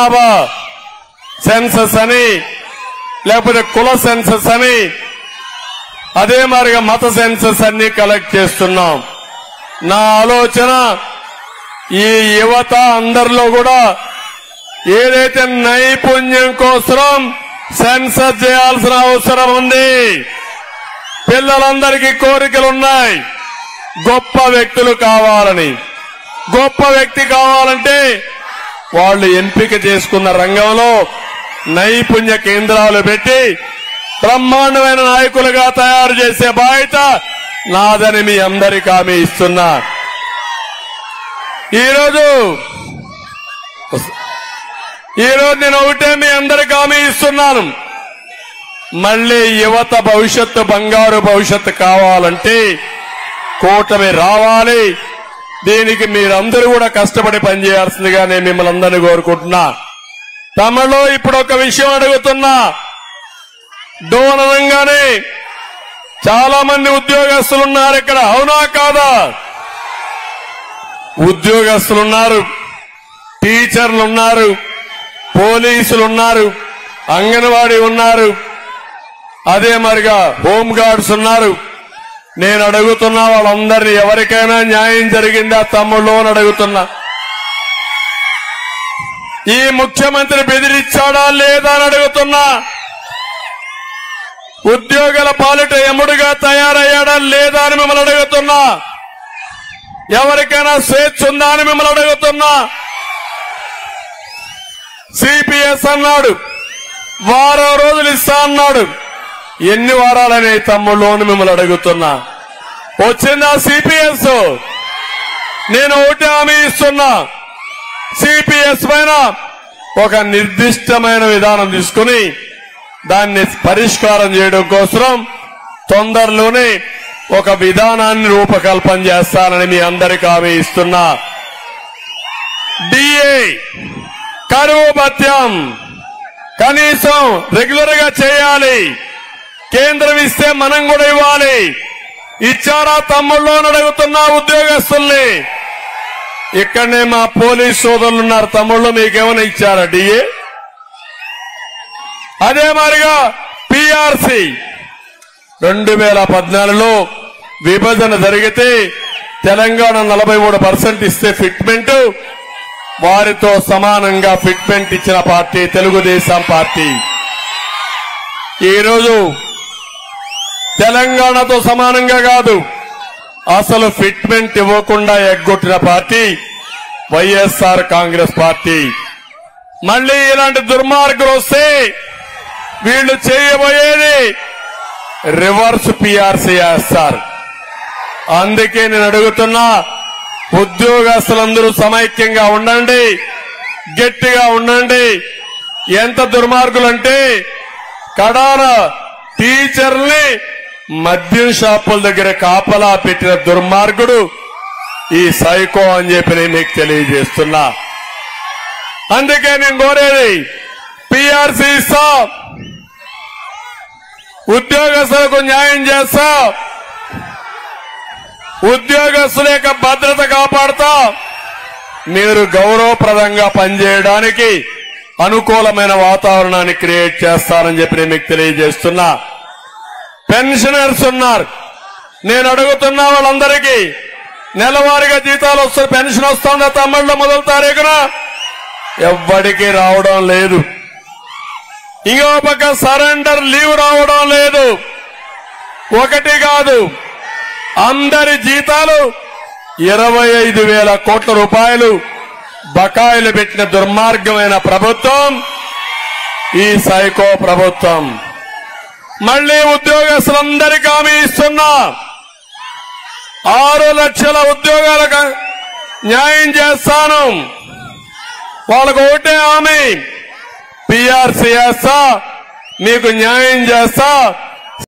జనాభా సెన్సస్ అని లేకపోతే కుల సెన్సస్ అని అదే మరిగా మత సెన్సస్ అన్ని కలెక్ట్ చేస్తున్నాం నా ఆలోచన ఈ యువత అందరిలో కూడా ఏదైతే నైపుణ్యం కోసం సెన్సస్ చేయాల్సిన అవసరం ఉంది పిల్లలందరికీ కోరికలు ఉన్నాయి గొప్ప వ్యక్తులు కావాలని గొప్ప వ్యక్తి కావాలంటే వాళ్ళు ఎంపిక చేసుకున్న రంగంలో నైపుణ్య కేంద్రాలు పెట్టి బ్రహ్మాండమైన నాయకులుగా తయారు చేసే బాధ్యత నాదని మీ అందరికీ హామీ ఇస్తున్నా ఈరోజు ఈరోజు నేను ఒకటే మీ అందరికి హామీ ఇస్తున్నాను మళ్ళీ యువత భవిష్యత్తు బంగారు భవిష్యత్తు కావాలంటే కూటమి రావాలి దీనికి మీరందరూ కూడా కష్టపడి పనిచేయాల్సిందిగా నేను మిమ్మల్ని అందరినీ కోరుకుంటున్నా తమలో ఇప్పుడు ఒక విషయం అడుగుతున్నా డోన్ అనగానే చాలా మంది ఉద్యోగస్తులు ఉన్నారు ఇక్కడ అవునా కాదా ఉద్యోగస్తులున్నారు టీచర్లు ఉన్నారు పోలీసులు ఉన్నారు అంగన్వాడీ ఉన్నారు అదే మరిగా హోమ్ గార్డ్స్ ఉన్నారు నేను అడుగుతున్నా వాళ్ళందరినీ ఎవరికైనా న్యాయం జరిగిందా తమ్ముళ్ళు అని అడుగుతున్నా ఈ ముఖ్యమంత్రి బెదిరించాడా లేదా అని అడుగుతున్నా ఉద్యోగుల పాలిట ఎముడుగా తయారయ్యాడా లేదా అని మిమ్మల్ని అడుగుతున్నా ఎవరికైనా స్వేచ్ఛ ఉందా అని మిమ్మల్ని అడుగుతున్నా సిపిఎస్ అన్నాడు వారం రోజులు ఇస్తా అన్నాడు ఎన్ని వారాలనే తమ్ముళ్ళు అని మిమ్మల్ని అడుగుతున్నా వచ్చిందా సిపిఎస్ నేను ఒకటి హామీ ఇస్తున్నా సిపిఎస్ పైన ఒక నిర్దిష్టమైన విధానం తీసుకుని దాన్ని పరిష్కారం చేయడం కోసం తొందరలోనే ఒక విధానాన్ని రూపకల్పన చేస్తానని మీ అందరికీ హామీ ఇస్తున్నా డిఏ కరువు భత్యం కనీసం రెగ్యులర్ గా చేయాలి కేంద్రం ఇస్తే మనం కూడా ఇవ్వాలి ఇచ్చారా తమ్ముళ్ళు అని అడుగుతున్నా ఉద్యోగస్తుల్ని ఇక్కడనే మా పోలీస్ సోదరులు ఉన్నారు తమ్ముళ్ళు మీకేమైనా ఇచ్చారా డిఏ అదే మాదిరిగా పిఆర్సి రెండు వేల పద్నాలుగులో విభజన జరిగితే తెలంగాణ నలభై మూడు పర్సెంట్ ఇస్తే ఫిట్మెంట్ వారితో సమానంగా ఫిట్మెంట్ ఇచ్చిన పార్టీ తెలుగుదేశం పార్టీ ఈరోజు తెలంగాణతో సమానంగా కాదు అసలు ఫిట్మెంట్ ఇవ్వకుండా ఎగ్గొట్టిన పార్టీ వైఎస్ఆర్ కాంగ్రెస్ పార్టీ మళ్ళీ ఇలాంటి దుర్మార్గులు వస్తే వీళ్ళు చేయబోయేది రివర్స్ పిఆర్సీ వేస్తారు అందుకే నేను అడుగుతున్నా ఉద్యోగస్తులందరూ సమైక్యంగా ఉండండి గట్టిగా ఉండండి ఎంత దుర్మార్గులంటే కడాన టీచర్ని మద్యం షాపుల దగ్గర కాపలా పెట్టిన దుర్మార్గుడు ఈ సైకో అని చెప్పి నేను మీకు తెలియజేస్తున్నా అందుకే నేను కోరేది పిఆర్సీ ఇస్తా ఉద్యోగస్తులకు న్యాయం చేస్తా ఉద్యోగస్తుల యొక్క భద్రత కాపాడుతా మీరు గౌరవప్రదంగా పనిచేయడానికి అనుకూలమైన వాతావరణాన్ని క్రియేట్ చేస్తారని చెప్పి నేను మీకు తెలియజేస్తున్నా పెన్షనర్స్ ఉన్నారు నేను అడుగుతున్నా వాళ్ళందరికీ నెలవారీగా జీతాలు వస్తే పెన్షన్ వస్తుందా తమ్ముళ్ళు మొదటి తారీఖున ఎవ్వడికి రావడం లేదు ఇంకో పక్క సరెండర్ లీవ్ రావడం లేదు ఒకటి కాదు అందరి జీతాలు ఇరవై ఐదు వేల కోట్ల రూపాయలు బకాయిలు పెట్టిన దుర్మార్గమైన ప్రభుత్వం ఈ సైకో ప్రభుత్వం మళ్లీ ఉద్యోగస్తులందరికీ హామీ ఇస్తున్నా ఆరు లక్షల ఉద్యోగాలకు న్యాయం చేస్తాను వాళ్ళకు ఒకటే హామీ పిఆర్సీ చేస్తా మీకు న్యాయం చేస్తా